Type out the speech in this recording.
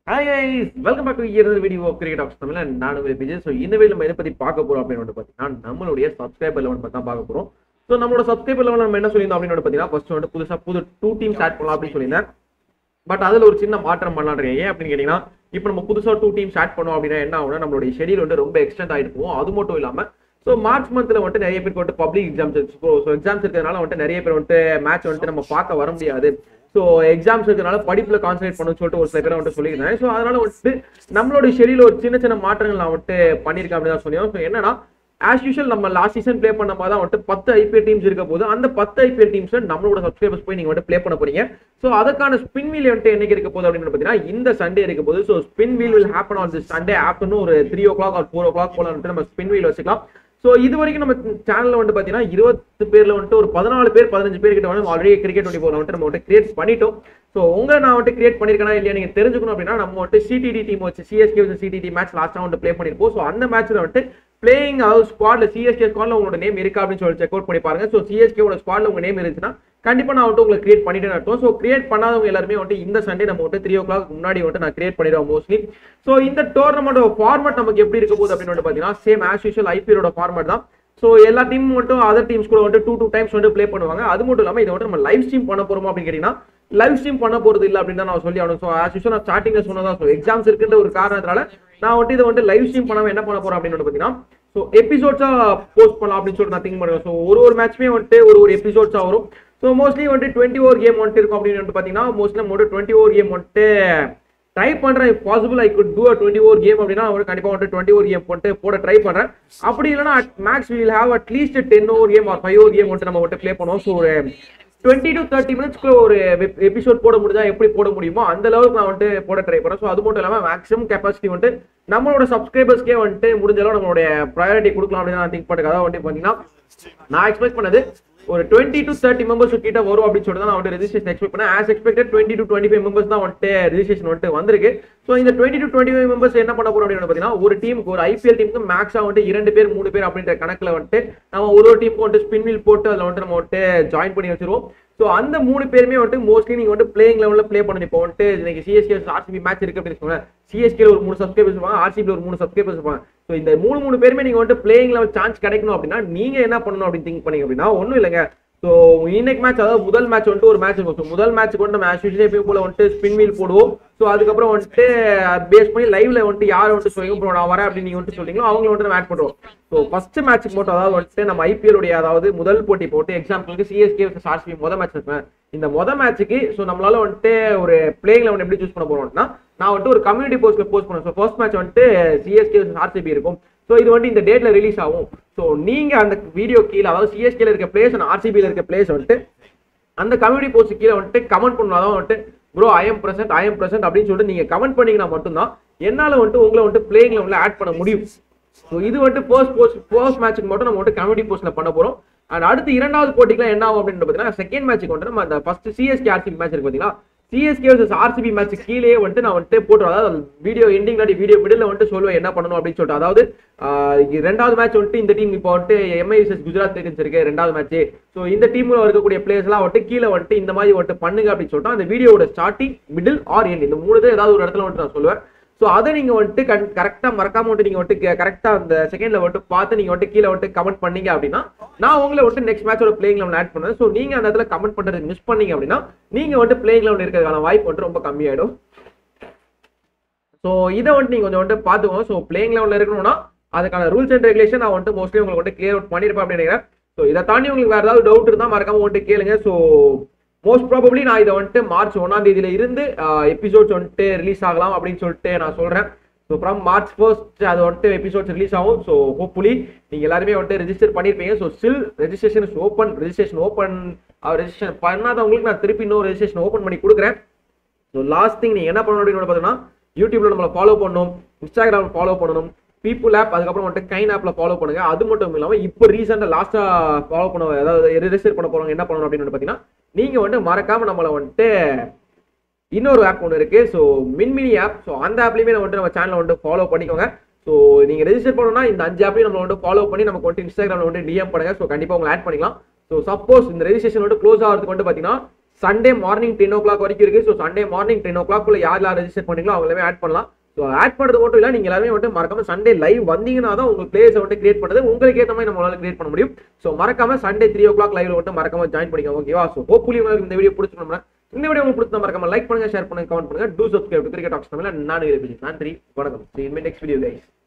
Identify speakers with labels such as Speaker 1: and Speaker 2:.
Speaker 1: hi guys welcome back to year video cricket of Tamil நான் உங்கள் Vijay so இந்த video நம்ம எதை பற்றி பார்க்க போகிறோம் அப்படின்னு வந்து பார்த்தீங்கன்னா நம்மளுடைய சப்ஸ்கிரைபர் லெவன் பற்றி தான் பார்க்க போகிறோம் ஸோ நம்மளோட சப்ஸ்கிரைபர் லெவல் நம்ம என்ன சொல்லியிருந்தோம் அப்படின்னு வந்து பார்த்தீங்கன்னா ஃபர்ஸ்ட் வந்து புதுசாக புது டூ டீம் ஸ்டார்ட் பண்ணலாம் அப்படின்னு சொல்லியிருந்தேன் பட் அதில் ஒரு சின்ன மாற்றம் பண்ணலான் இருக்கேன் ஏன் அப்படின்னு கேட்டிங்கன்னா இப்போ நம்ம புதுசாக டூ டீம் ஸ்டார்ட் பண்ணோம் அப்படின்னா என்ன ஆகும்னா நம்மளுடைய ஷெடியூல் வந்து ரொம்ப எக்ஸ்டெண்ட் ஆகிட்டு போகும் அது மட்டும் இல்லாமல் ஸோ மார்ச் மந்த்தில் வந்துட்டு நிறைய பேருக்கு வந்துட்டு பப்ளிக் எக்ஸாம்ஸ் ஸோ எக்ஸாம்ஸ் இருக்கிறதுனால வந்துட்டு நிறைய பேர் வந்துட்டு மேட்ச் வந்துட்டு நம்ம பார்க்க வர முடியாது ஸோ எக்ஸாம்ஸ் இருக்கிறதுனால படிப்பில் கான்சன்ட்ரேட் பண்ணணும்னு சொல்லிட்டு ஒரு சில பேர் வந்துட்டு சொல்லியிருந்தேன் ஸோ அதனால வந்துட்டு நம்மளோட ஷெடியூல் ஒரு சின்ன சின்ன மாற்றங்கள் நான் வந்துட்டு பண்ணியிருக்கேன் அப்படின்னு தான் சொல்லியோம் ஸோ என்னன்னா ஆஸ் யூஷுவல் நம்ம லாஸ்ட் சீசன் ப்ளே பண்ண மாதிரி தான் வந்துட்டு பத்து ஐபிஎல் டீம்ஸ் இருக்க போது அந்த பத்து ஐபிஎல் டீம்ஸ் நம்மளோட சப்ஸ்கிரைபர்ஸ் போய் நீங்க வந்துட்டு ப்ளே பண்ண போறீங்க ஸோ அதுக்கான ஸ்பின் வீல் வந்துட்டு என்னைக்கு இருக்க போகுது அப்படின்னு பார்த்தீங்கன்னா இந்த சண்டே இருக்க போது so spin wheel will happen on this Sunday afternoon ஒரு three o'clock or four o'clock போல வந்துட்டு நம்ம ஸ்பின் வீல் வச்சுக்கலாம் ஸோ இது வரைக்கும் நம்ம சேனல்ல வந்து பார்த்தீங்கன்னா இருபத்து பேர்ல வந்துட்டு ஒரு பதினாலு பேர் பதினஞ்சு பேர் கிட்ட வந்து ஆல்ரெடி கிரிக்கெட் டுவெண்ட்டி ஃபோர் வந்துட்டு நம்ம வந்துட்டு கிரியேட் பண்ணிட்டோம் ஸோ உங்களை நான் வந்துட்டு கிரியேட் பண்ணிருக்கேனா இல்லையா நீங்க தெரிஞ்சுக்கணும் அப்படின்னா நம்ம வந்துட்டு சிடிடி டீம் வச்சு சிஎஸ்கே வச்சு சிடிடி மேட்ச் லாஸ்ட்டாக வந்துட்டு ப்ளே பண்ணிருப்போம் ஸோ அந்த மேட்ச்ல வந்துட்டு பிளேயிங் அதாவது ஸ்குவாட்ல சிஎஸ்கே ஸ்குவாட்ல உங்களோட நேம் இருக்கா அப்படின்னு சொல்லி செக் அவுட் பண்ணி பாருங்க ஸோ சிஎஸ்கேவோட ஸ்குவாட்ல உங்க நேம் இருந்துச்சுன்னா கண்டிப்பா நான் வந்துட்டு உங்களுக்கு கிரியேட் பண்ணிட்டு அர்த்தம் ஸோ கிரியேட் பண்ணாதவங்க எல்லாருமே வந்துட்டு இந்த சண்டே நம்ம வந்துட்டு த்ரீ ஓ கிளாக் முன்னாடி வந்துட்டு நான் கிரியேட் பண்ணிடுவோம் மோஸ்ட்லி ஸோ இந்த டோர்னமெண்ட் ஃபார்மட் நமக்கு எப்படி இருக்க போகுது அப்படின்னு வந்து பார்த்தீங்கன்னா சேம் ஆஸ் யூஷுவல் ஐபிஎலோட ஃபார்மட் தான் ஸோ எல்லா டீமும் மட்டும் அதர் டீம்ஸ் கூட வந்துட்டு டூ டூ டைம்ஸ் வந்து ப்ளே பண்ணுவாங்க அது மட்டும் இல்லாமல் இதை வந்துட்டு நம்ம லைவ் ஸ்ட்ரீம் பண்ண போறோமா அப்படின்னு கேட்டீங்கன்னா லைவ் ஸ்ட்ரீம் பண்ண போறது இல்லை அப்படின்னு தான் நான் சொல்லி ஆகணும் ஸோ ஆஸ் யூஷுவல் நான் ஸ்டார்டிங்ல சொன்னதா ஸோ எக்ஸாம்ஸ் இருக்குன்ற ஒரு காரணத்தினால நான் வந்துட்டு இதை வந்துட்டு லைவ் ஸ்ட்ரீம் பண்ணாம என்ன பண்ண போறோம் அப்படின்னு வந்து பார்த்தீங்கன்னா ஸோ எபிசோட்ஸா போஸ்ட் பண்ணலாம் அப்படின்னு சொல்லிட்டு நான் திங்க் பண்ணுவேன் ஸோ ஒரு ஒரு மேட்ச்மே வந்துட்டு ஒரு ஒரு எபிசோட்ஸா வரும் ஸோ மோஸ்ட்லி வந்துட்டு டுவெண்ட்டி ஓவர் கேம் வந்துட்டு இருக்கும் அப்படின்னு வந்துட்டு பார்த்தீங்கன்னா மோஸ்ட்லி நம்ம வந்துட்டு டுவெண்ட்டி ஓவர் கேம் வந்துட்டு ட்ரை பண்றேன் if possible I could do a twenty over game அப்படின்னா அவர் கண்டிப்பா வந்துட்டு டுவெண்ட்டி ஓவர் கேம் போட்டு போட ட்ரை பண்றேன் அப்படி இல்லைன்னா max will have at least ten over game or five over game வந்துட்டு நம்ம வந்துட்டு ப்ளே பண்ணுவோம் ஸோ ஒரு டுவெண்ட்டி டு தேர்ட்டி மினிட்ஸ்க்கு ஒரு எபிசோட் போட முடிஞ்சா எப்படி போட முடியுமோ அந்த லெவலுக்கு நான் வந்துட்டு போட ட்ரை பண்ணேன் ஸோ அது மட்டும் இல்லாமல் மேக்ஸிமம் கெப்பாசிட்டி வந்துட்டு நம்மளோட சப்ஸ்கிரைபர்ஸ்க்கே வந்துட்டு முடிஞ்ச அளவு நம்மளுடைய ப்ரையாரிட்டி கொடுக்கலாம் அப்படின்னு நான் திங்க் பண்ணுறேன் அதாவது வந்துட்டு பார்த்தீங்கன்னா நான் எக்ஸ்பெக்ட் பண்ணது ஒரு டுவெண்ட்டி டு தேர்ட்டி மெம்பர்ஸ் கிட்ட வரும் அப்படின்னு சொல்லிட்டு தான் நான் வந்து ரெஜிஸ்ட்ரேஷன் எக்ஸ்பெக்ட் பண்ணேன் as expected twenty to twenty five members தான் வந்துட்டு ரெஜிஸ்ட்ரேஷன் வந்துட்டு வந்திருக்கு ஸோ இந்த twenty to twenty five members என்ன பண்ண போறோம் அப்படின்னு பார்த்தீங்கன்னா ஒரு டீமுக்கு ஒரு ஐபிஎல் டீமுக்கு மேக்ஸாக வந்துட்டு இரண்டு பேர் மூணு பேர் அப்படின்ற கணக்கில் வந்துட்டு நம்ம ஒரு ஒரு டீமுக்கு வந்துட்டு ஸ்பின் வீல் போட்டு அதில் வந்துட்டு நம்ம வந்துட்டு ஜாயின் பண்ணி வச்சிருவோம் ஸோ அந்த மூணு பேருமே வந்துட்டு மோஸ்ட்லி நீங்க வந்துட்டு பிளேயிங் லெவலில் ப்ளே பண்ணணும் இப்போ வந்துட்டு இன்னைக்கு சிஎஸ்கே ஆர்சிபி மேட்ச் இருக்கு அப்படின்னு வச்சுக்கோங்க சிஎஸ்கே ஒரு மூணு சப்ஸ்கிரைபர்ஸ் இருப்பாங்க ஆர்சிபி ஒரு மூணு சப்ஸ்கிரைபர்ஸ் இருப்பாங்க ஸோ இந்த மூணு மூணு பேருமே நீங்க வந்துட்டு பிளேயிங் லெவல் சான்ஸ் கிடைக்கணும் அப்படின்னா நீங்க என்ன பண்ணணும் அப்படின்னு திங்க் பண்ணீங்க அப்படின்னா ஒன்றும் இல்லைங்க ஸோ இன்னைக்கு மேட்ச் அதாவது முதல் மேட்ச் வந்துட்டு ஒரு மேட்ச் இருக்கும் ஸோ முதல் மேட்ச்சுக்கு வந்து நம்ம ஆஸ் யூஸ்வலி போல வந்துட்டு ஸ்பின் வீல் போடுவோம் ஸோ அதுக்கப்புறம் வந்துட்டு பேஸ் பண்ணி லைவ்ல வந்துட்டு யார் வந்துட்டு சொல்லுங்க ப்ரோ நான் வரேன் அப்படின்னு நீங்க வந்துட்டு சொல்றீங்களோ அவங்கள வந்துட்டு மேட்ச் பண்ணுவோம் ஸோ ஃபர்ஸ்ட் மேட்ச்சுக்கு மட்டும் அதாவது வந்துட்டு நம்ம ஐபிஎல் உடைய அதாவது முதல் போட்டி போட்டு எக்ஸாம்பிளுக்கு சிஎஸ்கே ஆர்சிபி முதல் மேட்ச் இருக்கேன் இந்த மொதல் மேட்ச்சுக்கு ஸோ நம்மளால வந்துட்டு ஒரு பிளேயிங் லெவன் எப்படி சூஸ் பண்ண போறோம்னா நான் வந்துட்டு ஒரு கம்யூனிட்டி போஸ்ட்ல போஸ்ட் பண்ணுவேன் ஸோ ஃபர்ஸ்ட் மேட்ச் வந்துட்டு சிஎஸ்கே ஆர்சிபி இருக்கும் ஸோ இது வந்துட்டு இந்த டேட்ல ரிலீஸ் ஆகும் ஸோ நீங்க அந்த வீடியோ கீழே அதாவது சிஎஸ்கேல இருக்க பிளேஸ் அண்ட் ஆர்சிபியில் இருக்க பிளேஸ் வந்துட்டு அந்த கம்யூனிட்டி போஸ்ட் கீழே வந்துட்டு கமெண்ட் பண்ணாதான் வந்துட்டு bro I am present I am present அப்படின்னு சொல்லிட்டு நீங்க கமெண்ட் பண்ணீங்கன்னா மட்டும்தான் என்னால வந்துட்டு உங்களை வந்துட்டு பிளேயிங் லெவலில் ஆட் பண்ண முடியும் ஸோ இது வந்துட்டு ஃபர்ஸ்ட் போஸ்ட் ஃபர்ஸ்ட் மேட்ச்சுக்கு மட்டும் நம்ம வந்துட்டு கம்யூனிட்டி போஸ்ட்ல பண்ண போறோம் அண்ட் அடுத்து இரண்டாவது போட்டிக்குலாம் என்ன ஆகும் அப்படின்னு பார்த்தீங்கன்னா செகண்ட் மேட்ச்சுக்கு வந்துட்டு நம்ம அந்த ஃபர்ஸ்ட் சிஎஸ்கே ஆர்சிபி மேட்ச் இருக்கு பார்த்தீங்கன்னா சிஎஸ்கே வர்சஸ் ஆர்சிபி மேட்ச் கீழே வந்துட்டு நான் வந்துட்டு போட்டுருவேன் அதாவது வீடியோ எண்டிங் இல்லாட்டி வீடியோ மிடில் வந்துட்டு சொல்லுவேன் என்ன பண்ணணும் அப்படின்னு சொல்லிட்டு அதாவது ரெண்டாவது மேட்ச் வந்துட்டு இந்த டீம் இப்போ வந்துட்டு எம்ஐ வர்சஸ் குஜராத் டைட்டன்ஸ் இருக்கு ரெண்டாவது மேட்ச் ஸோ இந்த டீம்ல இருக்கக்கூடிய பிளேயர்ஸ்லாம் வந்துட்டு கீழே வந்துட்டு இந்த மாதிரி வந்துட்டு பண்ணுங்க அப்படின்னு சொல்லிட்டு அந்த வீடியோட ஸ்டார்டிங் மிடில் ஆர் எண்ட் இந்த மூணு தான் ஏதாவது ஒரு இடத்துல வந்துட்டு நான் சொல்லுவேன் ஸோ அதை நீங்க வந்துட்டு கரெக்டாக மறக்காம வந்துட்டு நீங்க வந்துட்டு கரெக்டா அந்த செகண்ட்ல வந்துட்டு பார்த்து நீங்க வந்துட்டு கீழே வந்துட்டு கமெண்ட் பண்ணீங்க அப்படின்னா நான் உங்களை வந்துட்டு நெக்ஸ்ட் மேட்சோட பிளேயிங் லெவன் ஆட் பண்ணுவேன் ஸோ நீங்க அந்த இடத்துல கமெண்ட் பண்றது மிஸ் பண்ணீங்க அப்படின்னா நீங்க வந்துட்டு பிளேயிங் லெவன் இருக்கிறதுக்கான வாய்ப்பு வந்துட்டு ரொம்ப கம்மியாயிடும் ஸோ இதை வந்துட்டு நீங்க கொஞ்சம் வந்துட்டு பார்த்துக்கோங்க ஸோ பிளேயிங் லெவலில் இருக்கணும்னா அதுக்கான ரூல்ஸ் அண்ட் ரெகுலேஷன் நான் வந்துட்டு மோஸ்ட்லி உங்களுக்கு வந்துட்டு கிளியர் அவுட் பண்ணியிருப்பேன் அப்படின்னு நினைக்கிறேன் ஸோ இதை தாண்டி உங்களுக்கு வேற ஏதாவது டவுட் இருந்தால் மறக்காம வந்துட்டு கேளுங்க ஸோ மோஸ்ட் ப்ராபப்ளி நான் இதை வந்துட்டு மார்ச் ஒன்றாம் தேதியில இருந்து எபிசோட்ஸ் வந்துட்டு ரிலீஸ் ஆகலாம் அப்படின்னு சொல்லிட்டு நான் சொல்றேன் ஸோ ஃப்ரம் மார்ச் ஃபர்ஸ்ட் அது வந்துட்டு எபிசோட்ஸ் ரிலீஸ் ஆகும் ஸோ ஹோப்ஃபுல்லி நீங்க எல்லாருமே வந்துட்டு ரெஜிஸ்டர் பண்ணியிருப்பீங்க so still registration is open registration open registration பண்ணாதவங்களுக்கு நான் திருப்பி இன்னும் ரெஜிஸ்ட்ரேஷன் ஓப்பன் பண்ணி கொடுக்குறேன் ஸோ லாஸ்ட் திங் நீங்க என்ன பண்ணணும் அப்படின்னு பார்த்தீங்கன்னா யூடியூப்ல நம்மளை ஃபாலோ பண்ணணும் இன்ஸ்டாகிராம் ஃபாலோ பண்ணணும் பீப்புள் ஆப் அதுக்கப்புறம் வந்துட்டு கைன் ஆப்ல ஃபாலோ பண்ணுங்க அது மட்டும் இல்லாம இப்போ ரீசெண்டாக லாஸ்டா ஃபாலோ பண்ண அதாவது ரெஜிஸ்டர் பண்ண போறவங்க என்ன பண்ணணும் அப்படின்னு பார்த்தீங்கன்னா நீங்க வந்துட்டு மறக்காம நம்மளை வந்துட்டு இன்னொரு ஆப் ஒன்று இருக்கு ஸோ மின்மினி ஆப் ஸோ அந்த ஆப்லயுமே வந்துட்டு நம்ம சேனலை வந்துட்டு ஃபாலோ பண்ணிக்கோங்க ஸோ நீங்க ரெஜிஸ்டர் பண்ணணும்னா இந்த அஞ்சு ஆப்லையும் நம்ம வந்துட்டு ஃபாலோ பண்ணி நமக்கு வந்துட்டு இன்ஸ்டாகிராம்ல வந்துட்டு டிஎம் பண்ணுங்க ஸோ கண்டிப்பா உங்களை ஆட் பண்ணிக்கலாம் ஸோ சப்போஸ் இந்த ரெஜிஸ்ட்ரேஷன் வந்துட்டு க்ளோஸ் ஆகிறதுக்கு வந்து பார்த்தீங்கன்னா Sunday morning ten o'clock வரைக்கும் இருக்கு so Sunday morning ten o'clock யார் யார் ரெஜிஸ்டர் பண்ணீங்களோ அவங்க எல்லாமே ஆட் பண்ணலாம் ஸோ ஆட் பண்ணுறது மட்டும் இல்லை நீங்கள் எல்லாருமே வந்துட்டு மறக்காம சண்டே லைவ் வந்தீங்கன்னா தான் உங்க பிளேயர்ஸை வந்துட்டு கிரியேட் பண்ணுறது உங்களுக்கு ஏற்ற மாதிரி நம்மளால கிரியேட் பண்ண முடியும் ஸோ மறக்காம சண்டே த்ரீ ஓ கிளாக் லைவ்ல வந்துட்டு மறக்காம ஜாயின் பண்ணிக்கோங்க ஓகேவா ஸோ ஹோப்ஃபுல்லி உங்களுக்கு இந்த வீடியோ பிடிச்சிருந்தோம்னா இந்த வீடியோ உங்களுக்கு பிடிச்சா மறக்காம லைக் பண்ணுங்க ஷேர் பண்ணுங்க கமெண்ட் பண்ணுங்க do subscribe cricket apps Tamil நான் நன்றி வணக்கம் நெக்ஸ்ட் வீடியோ கைஸ்